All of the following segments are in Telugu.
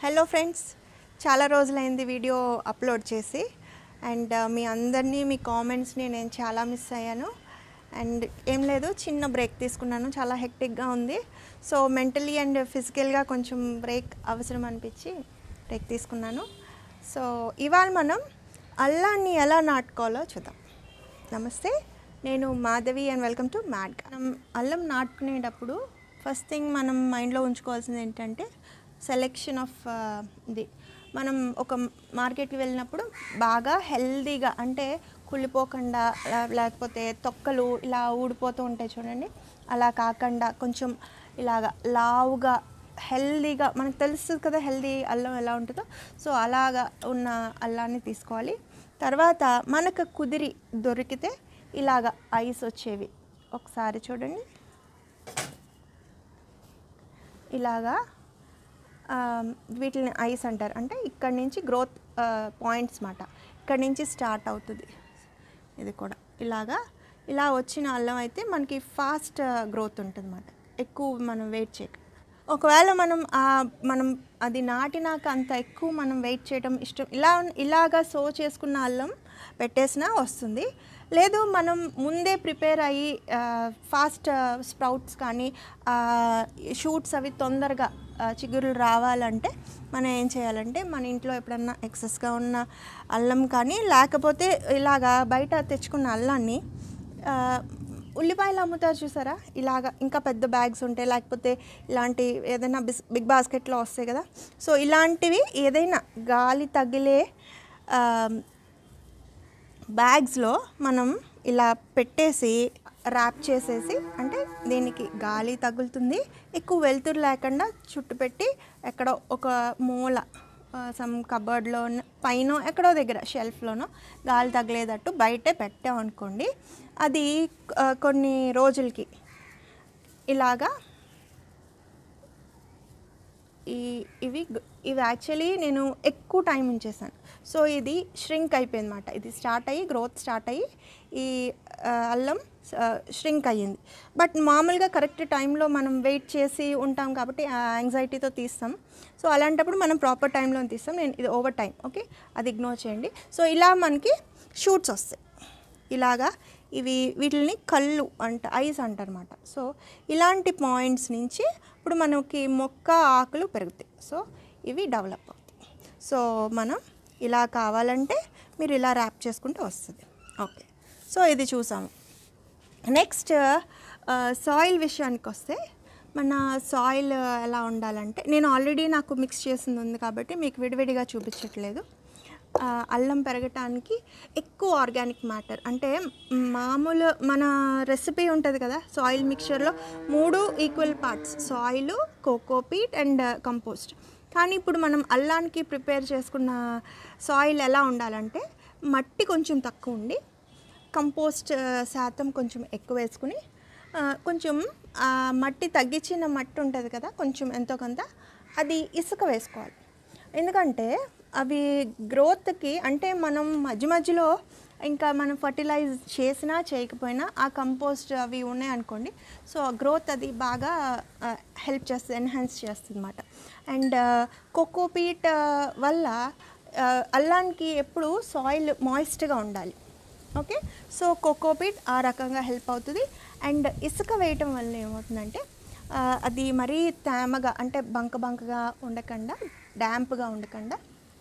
హలో ఫ్రెండ్స్ చాలా రోజులైంది వీడియో అప్లోడ్ చేసి అండ్ మీ అందరినీ మీ కామెంట్స్ని నేను చాలా మిస్ అయ్యాను అండ్ ఏం లేదు చిన్న బ్రేక్ తీసుకున్నాను చాలా హెక్టిక్గా ఉంది సో మెంటలీ అండ్ ఫిజికల్గా కొంచెం బ్రేక్ అవసరం అనిపించి బ్రేక్ తీసుకున్నాను సో ఇవాళ మనం అల్లాన్ని ఎలా నాటుకోవాలో చూద్దాం నమస్తే నేను Madhavi and welcome to mad మనం అల్లం నాటుకునేటప్పుడు ఫస్ట్ థింగ్ మనం మైండ్లో ఉంచుకోవాల్సింది ఏంటంటే సెలెక్షన్ ఆఫ్ ఇది మనం ఒక మార్కెట్కి వెళ్ళినప్పుడు బాగా హెల్దీగా అంటే కుళ్ళిపోకుండా లే- లేకపోతే తొక్కలు ఇలా ఊడిపోతూ ఉంటాయి చూడండి అలా కాకుండా కొంచెం ఇలాగా లావుగా హెల్దీగా మనకు తెలుస్తుంది కదా హెల్దీ అల్లం ఎలా ఉంటుందో సో అలాగా ఉన్న అల్లాన్ని తీసుకోవాలి తర్వాత మనకు కుదిరి దొరికితే ఇలాగ ఐస్ వచ్చేవి ఒకసారి చూడండి ఇలాగా ఆ, వీటిని ఐస్ అంటారు అంటే ఇక్కడ నుంచి గ్రోత్ పాయింట్స్ మాట ఇక్కడ నుంచి స్టార్ట్ అవుతుంది ఇది కూడా ఇలాగా ఇలా వచ్చిన అల్లం అయితే మనకి ఫాస్ట్ గ్రోత్ ఉంటుంది అన్నమాట ఎక్కువ మనం వెయిట్ చేయక ఒకవేళ మనం ఆ మనం అది నాటినాక అంత ఎక్కువ మనం వెయిట్ చేయడం ఇష్టం ఇలా ఇలాగా సో చేసుకున్న అల్లం పెట్టేసినా వస్తుంది లేదు మనం ముందే ప్రిపేర్ అయ్యి ఫాస్ట్ స్ప్రౌట్స్ కానీ షూట్స్ అవి తొందరగా ఆ, చిగురులు రావాలంటే మనం ఏం చేయాలంటే మన ఇంట్లో ఎప్పుడన్నా ఎక్సెస్గా ఉన్న అల్లం కానీ లేకపోతే ఇలాగా బయట తెచ్చుకున్న అల్లాన్ని ఆ, ఉల్లిపాయలు అమ్ముతారు చూసారా ఇలాగా ఇంకా పెద్ద బ్యాగ్స్ ఉంటాయి లేకపోతే ఇలాంటి ఏదైనా బిస్ బిగ్ బాస్కెట్లో వస్తాయి కదా సో ఇలాంటివి ఏదైనా గాలి తగిలే ఆ, బ్యాగ్స్లో మనం ఇలా పెట్టేసి ర్యాప్ చేసేసి అంటే దీనికి గాలి తగులుతుంది ఎక్కువ వెలుతురు లేకుండా చుట్టు పెట్టి ఎక్కడో ఒక మూల సమ్ కబర్డ్లో పైన ఎక్కడో దగ్గర షెల్ఫ్లోనో గాలి తగిలేటట్టు బయటే పెట్టామనుకోండి అది ఆ, కొన్ని రోజులకి ఇలాగా ఈ ఇవి గ- ఇవి యాక్చువల్లీ నేను ఎక్కువ టైం ఉంచేసాను సో ఇది ష్రింక్ అయిపోయింది అనమాట ఇది స్టార్ట్ అయ్యి గ్రోత్ స్టార్ట్ అయ్యి ఈ ఆ, అల్లం ష్రింక్ అయ్యింది బట్ మామూలుగా కరెక్ట్ టైంలో మనం వెయిట్ చేసి ఉంటాం కాబట్టి ఆ యాంగ్జైటీతో తీస్తాం సో అలాంటప్పుడు మనం ప్రాపర్ టైంలో తీస్తాం నేను ఇది ఓవర్ టైం ఓకే అది ఇగ్నోర్ చేయండి సో ఇలా మనకి షూట్స్ వస్తాయి ఇలాగా ఇవి వీటిని కళ్ళు అంట ఐస్ అంటారనమాట సో ఇలాంటి పాయింట్స్ నుంచి ఇప్పుడు మనకి మొక్క ఆకులు పెరుగుతాయి సో ఇవి డెవలప్ అవుతాయి సో మనం ఇలా కావాలంటే మీరు ఇలా ర్యాప్ చేసుకుంటే వస్తుంది ఓకే సో ఇది చూసాము నెక్స్ట్ సాయిల్ విషయానికి వస్తే మన సాయిల్ ఎలా ఉండాలంటే నేను ఆల్రెడీ నాకు మిక్స్ చేసింది ఉంది కాబట్టి మీకు విడివిడిగా చూపించట్లేదు ఆ, అల్లం పెరగటానికి ఎక్కువ ఆర్గానిక్ మ్యాటర్ అంటే మామూలు మన రెసిపీ ఉంటుంది కదా సాయిల్ మిక్చర్లో మూడు equal parts soil cocopeat and compost కానీ ఇప్పుడు మనం అల్లానికి ప్రిపేర్ చేసుకున్న సాయిల్ ఎలా ఉండాలంటే మట్టి కొంచెం తక్కువ ఉండి కంపోస్ట్ ఆ, శాతం కొంచెం ఎక్కువ వేసుకుని ఆ, కొంచెం ఆ, మట్టి తగ్గించిన మట్టి ఉంటుంది కదా కొంచెం ఎంతో కొంత అది ఇసుక వేసుకోవాలి ఎందుకంటే అవి గ్రోత్కి అంటే మనం మధ్య మధ్యలో ఇంకా మనం ఫర్టిలైజ్ చేసినా చేయకపోయినా ఆ కంపోస్ట్ అవి ఉన్నాయి అనుకోండి సో గ్రోత్ అది బాగా హెల్ప్ చేస్తుంది ఎన్హాన్స్ చేస్తుంది అనమాట అండ్ కోకోపీట్ వల్ల ఆ, అల్లానికి ఎప్పుడు సాయిల్ మాయిస్ట్గా ఉండాలి ఓకే సో కోకోపీట్ ఆ రకంగా హెల్ప్ అవుతుంది అండ్ ఇసుక వేయటం వల్ల ఏమవుతుందంటే ఆ, అది మరీ తేమగా అంటే బంక బంకగా ఉండకుండా డ్యాంప్గా ఉండకుండా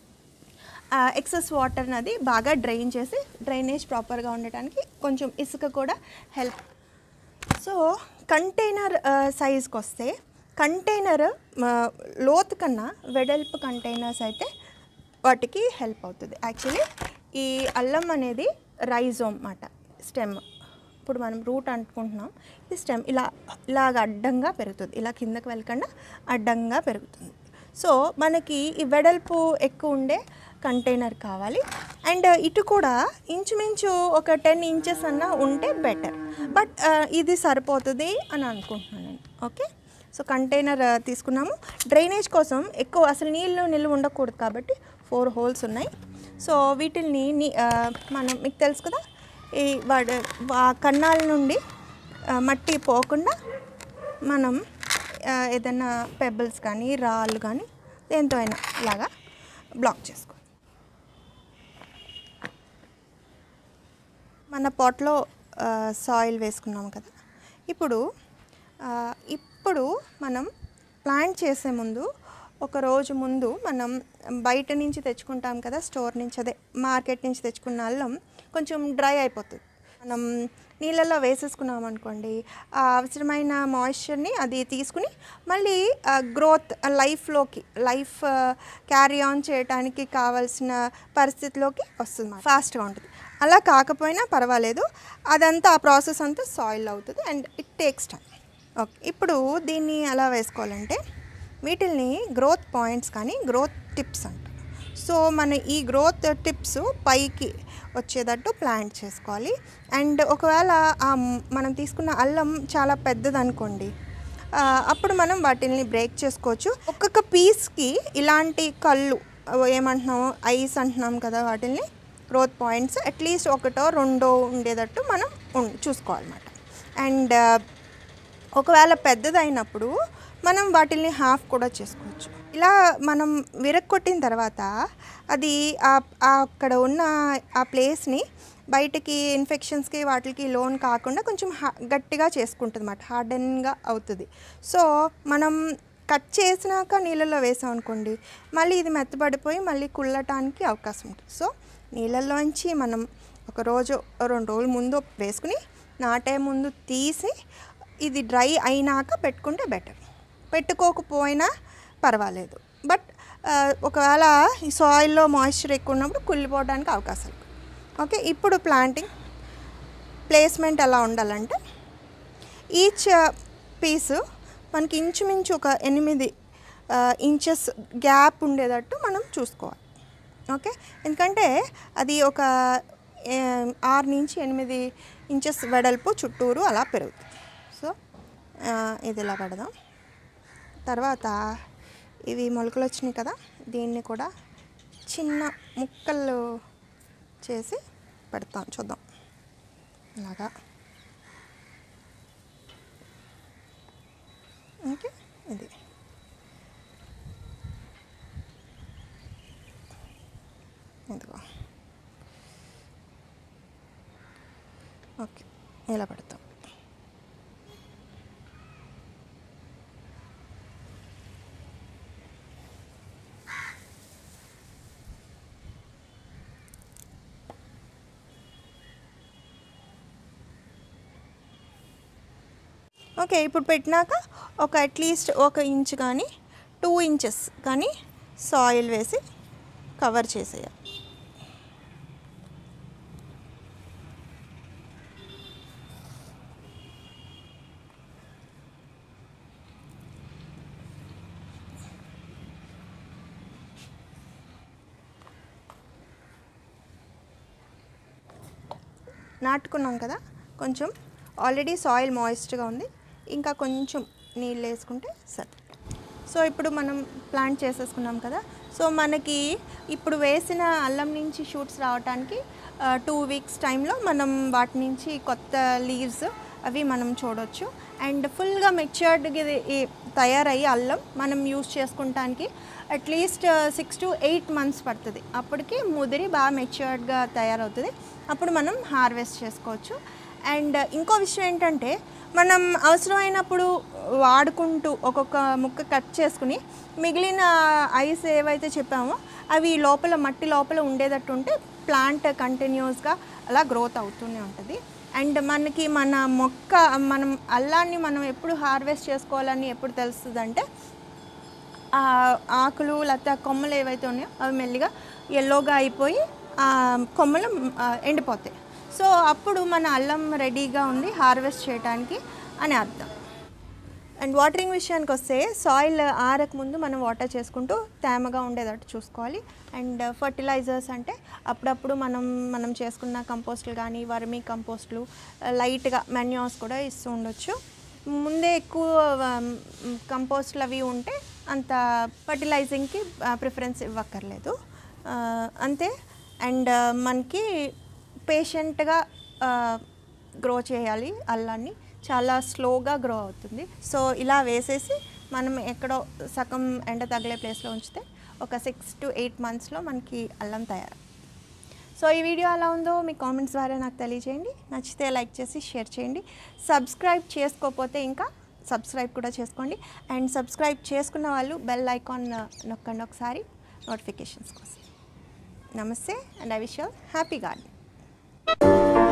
ఎక్సెస్ వాటర్ అది బాగా డ్రైన్ చేసి డ్రైనేజ్ ప్రాపర్గా ఉండటానికి కొంచెం ఇసుక కూడా హెల్ప్ సో కంటైనర్ సైజ్కి వస్తే కంటైనర్ లోతు కన్నా వెడల్పు కంటైనర్స్ అయితే వాటికి హెల్ప్ అవుతుంది యాక్చువల్లీ ఈ అల్లం అనేది రైజోమ్ అన్నమాట స్టెమ్ ఇప్పుడు మనం రూట్ అనుకుంటున్నాం ఈ స్టెమ్ ఇలా ఇలాగ అడ్డంగా పెరుగుతుంది ఇలా కిందకి వెళ్ళకుండా అడ్డంగా పెరుగుతుంది సో మనకి ఈ వెడల్పు ఎక్కువ ఉండే కంటైనర్ కావాలి అండ్ ఇటు కూడా ఇంచుమించు ఒక టెన్ ఇంచెస్ అన్న ఉంటే బెటర్ బట్ ఇది సరిపోతుంది అని అనుకుంటున్నాను నేను ఓకే సో కంటైనర్ తీసుకున్నాము డ్రైనేజ్ కోసం ఎక్కువ అసలు నీళ్ళు నిల్వ ఉండకూడదు కాబట్టి ఫోర్ హోల్స్ ఉన్నాయి సో వీటిల్ని నీ- ఆ, మనం మీకు తెలుసు కదా ఈ వాడు ఆ కన్నాల నుండి ఆ, మట్టి పోకుండా మనం ఆ, ఏదైనా పెబుల్స్ కానీ రాళ్ళు కానీ దేంతో అయినా ఇలాగా బ్లాక్ చేసుకో మన పాట్లో సాయిల్ వేసుకున్నాం కదా ఇప్పుడు ఆ, ఇప్పుడు మనం ప్లాంట్ చేసే ముందు ఒక రోజు ముందు మనం బయట నుంచి తెచ్చుకుంటాం కదా స్టోర్ నుంచి అదే మార్కెట్ నుంచి తెచ్చుకున్న అల్లం కొంచెం డ్రై అయిపోతుంది మనం నీళ్ళల్లో వేసేసుకున్నాం అనుకోండి ఆ అవసరమైన మాయిశ్చర్ని అది తీసుకుని మళ్ళీ గ్రోత్ లైఫ్లోకి లైఫ్ క్యారీ ఆన్ చేయడానికి కావాల్సిన పరిస్థితిలోకి వస్తుంది ఫాస్ట్గా ఉంటుంది అలా కాకపోయినా పర్వాలేదు అదంతా ఆ ప్రాసెస్ అంతా సాయిల్ అవుతుంది and it takes time okay ఇప్పుడు దీన్ని ఎలా వేసుకోవాలంటే వీటిల్ని గ్రోత్ పాయింట్స్ కానీ గ్రోత్ టిప్స్ అంటారు సో మన ఈ గ్రోత్ టిప్స్ పైకి వచ్చేటట్టు ప్లాంట్ చేసుకోవాలి అండ్ ఒకవేళ ఆ మ్- మనం తీసుకున్న అల్లం చాలా పెద్దదనుకోండి ఆ, అప్పుడు మనం వాటిని బ్రేక్ చేసుకోవచ్చు ఒక్కొక్క పీస్కి ఇలాంటి కళ్ళు అవి ఏమంటున్నాము ఐస్ అంటున్నాం కదా వాటిని గ్రోత్ పాయింట్స్ అట్లీస్ట్ ఒకటో రెండో ఉండేటట్టు మనం ఉం- చూసుకోవాలన్నమాట అండ్ ఒకవేళ పెద్దదైనప్పుడు మనం వాటిల్ని హాఫ్ కూడా చేసుకోవచ్చు ఇలా మనం విరక్కొట్టిన తర్వాత అది ఆ- ఆ అక్కడ ఉన్న ఆ ప్లేస్ని బయటికి ఇన్ఫెక్షన్స్కి వాటికి లోన్ కాకుండా కొంచెం హా- గట్టిగా చేసుకుంటుంది అన్నమాట హార్డెన్గా అవుతుంది సో మనం కట్ చేసినాక నీళ్ళల్లో వేసాం అనుకోండి మళ్ళీ ఇది మెత్తబడిపోయి మళ్ళీ కుళ్ళటానికి అవకాశం ఉంటుంది సో నీళ్ళల్లోంచి మనం ఒక రోజు రెండు రోజుల ముందు వేసుకుని నాటే ముందు తీసి ఇది డ్రై అయినాక పెట్టుకుంటే బెటర్ పెట్టుకోకపోయినా పర్వాలేదు బట్ ఒకవేళ ఈ సాయిల్లో మాయిశ్చర్ ఎక్కువ ఉన్నప్పుడు కుళ్ళిపోవడానికి అవకాశాలు ఓకే ఇప్పుడు ప్లాంటింగ్ ప్లేస్మెంట్ ఎలా ఉండాలంటే ఈచ్ పీసు మనకి ఇంచుమించు ఒక ఎనిమిది ఇంచెస్ గ్యాప్ ఉండేటట్టు మనం చూసుకోవాలి ఓకే ఎందుకంటే అది ఒక ఏ, ఆరు నుంచి ఎనిమిది ఇంచెస్ వెడల్పు చుట్టూరు అలా పెరుగుతుంది సో ఆ, ఇది ఇలా పెడదాం తర్వాత ఇవి మొలకలు వచ్చినాయి కదా దీన్ని కూడా చిన్న ముక్కలు చేసి పెడతాం చూద్దాం ఇలాగా ఓకే ఇది ఇదిగో ఓకే ఇలా పెడతాం ఓకే ఇప్పుడు పెట్టినాక ఒక అట్లీస్ట్ ఒక ఇంచ్ కానీ టూ ఇంచెస్ కానీ సాయిల్ వేసి కవర్ చేసేయాలి నాటుకున్నాం కదా కొంచెం ఆల్రెడీ సాయిల్ మాయిస్ట్గా ఉంది ఇంకా కొంచెం నీళ్ళు వేసుకుంటే సరే సో ఇప్పుడు మనం ప్లాంట్ చేసేసుకున్నాం కదా సో మనకి ఇప్పుడు వేసిన అల్లం నుంచి షూట్స్ రావడానికి టూ వీక్స్ టైంలో మనం వాటి నుంచి కొత్త లీవ్స్ అవి మనం చూడొచ్చు అండ్ ఫుల్గా మెచ్యూర్డ్గా ఇది ఈ తయారయ్యి అల్లం మనం యూస్ చేసుకుంటానికి at least six to eight months పడుతుంది అప్పటికి ముదిరి బాగా మెచ్యూర్డ్గా తయారవుతుంది అప్పుడు మనం హార్వెస్ట్ చేసుకోవచ్చు అండ్ ఇంకో విషయం ఏంటంటే మనం అవసరమైనప్పుడు వాడుకుంటూ ఒక్కొక్క ముక్క కట్ చేసుకుని మిగిలిన ఐస్ ఏవైతే చెప్పామో అవి లోపల మట్టి లోపల ఉండేటట్టు ఉంటే ప్లాంట్ కంటిన్యూస్గా అలా గ్రోత్ అవుతూనే ఉంటుంది అండ్ మనకి మన మొక్క మనం అల్లాన్ని మనం ఎప్పుడు హార్వెస్ట్ చేసుకోవాలని ఎప్పుడు తెలుస్తుంది అంటే ఆ ఆకులు లేకపోతే ఆ కొమ్మలు ఏవైతే ఉన్నాయో అవి మెల్లిగా ఎల్లోగా అయిపోయి ఆ కొమ్మలు ఆ, ఎండిపోతాయి సో అప్పుడు మన అల్లం రెడీగా ఉంది హార్వెస్ట్ చేయడానికి అని అర్థం అండ్ వాటరింగ్ విషయానికి వస్తే సాయిల్ ఆరక ముందు మనం వాటర్ చేసుకుంటూ తేమగా ఉండేటట్టు చూసుకోవాలి అండ్ ఫర్టిలైజర్స్ అంటే అప్పుడప్పుడు మనం మనం చేసుకున్న కంపోస్టులు కానీ వర్మీ కంపోస్టులు లైట్గా మెన్యూస్ కూడా ఇస్తూ ఉండొచ్చు ముందే ఎక్కువ కంపోస్ట్లు అవి ఉంటే అంత ఫర్టిలైజింగ్కి ప్రిఫరెన్స్ ఇవ్వక్కర్లేదు ఆ, అంతే అండ్ మనకి పేషెంట్గా గ్రో చేయాలి అల్లాన్ని చాలా స్లోగా గ్రో అవుతుంది సో ఇలా వేసేసి మనం ఎక్కడో సగం ఎండ తగిలే ప్లేస్లో ఉంచితే ఒక సిక్స్ టు ఎయిట్ మంత్స్లో మనకి అల్లం తయారు సో ఈ వీడియో ఎలా ఉందో మీ కామెంట్స్ ద్వారా నాకు తెలియజేయండి నచ్చితే లైక్ చేసి షేర్ చేయండి సబ్స్క్రైబ్ చేసుకోకపోతే ఇంకా సబ్స్క్రైబ్ కూడా చేసుకోండి అండ్ సబ్స్క్రైబ్ చేసుకున్న వాళ్ళు బెల్ ఐకాన్ నొక్కండి ఒకసారి నోటిఫికేషన్స్ కోసం నమస్తే and I wish you happy garden